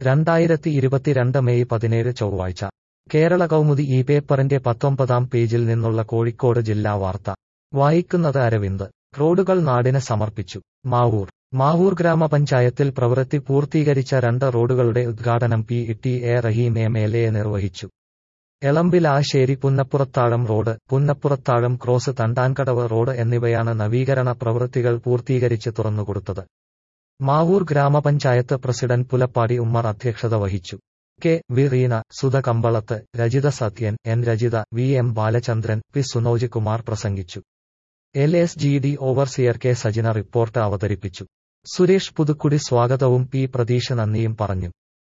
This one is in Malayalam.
രണ്ടായിരത്തി ഇരുപത്തിരണ്ട് മെയ് പതിനേഴ് ചൊവ്വാഴ്ച കേരള കൗമുദി ഈ പേപ്പറിന്റെ പത്തൊമ്പതാം പേജിൽ നിന്നുള്ള കോഴിക്കോട് ജില്ലാ വാർത്ത വായിക്കുന്നത് അരവിന്ദ് റോഡുകൾ നാടിന് സമർപ്പിച്ചു മാവൂർ മാവൂർ ഗ്രാമപഞ്ചായത്തിൽ പ്രവൃത്തി പൂർത്തീകരിച്ച രണ്ട് റോഡുകളുടെ ഉദ്ഘാടനം P T A Rahim M L A നിർവഹിച്ചു Elambilassery Punnappurathazham road Punnappurathazham cross Thandankadavu road എന്നിവയാണ് നവീകരണ പ്രവൃത്തികൾ പൂർത്തീകരിച്ച് തുറന്നുകൊടുത്തത് മാവൂർ ഗ്രാമപഞ്ചായത്ത് പ്രസിഡന്റ് പുലപ്പാടി ഉമ്മർ അധ്യക്ഷത വഹിച്ചു K V Reena Sudha Kambalath Rajitha Sathyan N Rajitha V M Balachandran P Sunoj Kumar പ്രസംഗിച്ചു L S G D overseer K Sajina report അവതരിപ്പിച്ചു സുരേഷ് പുതുക്കുടി സ്വാഗതവും പി പ്രതീഷ് നന്ദിയും പറഞ്ഞു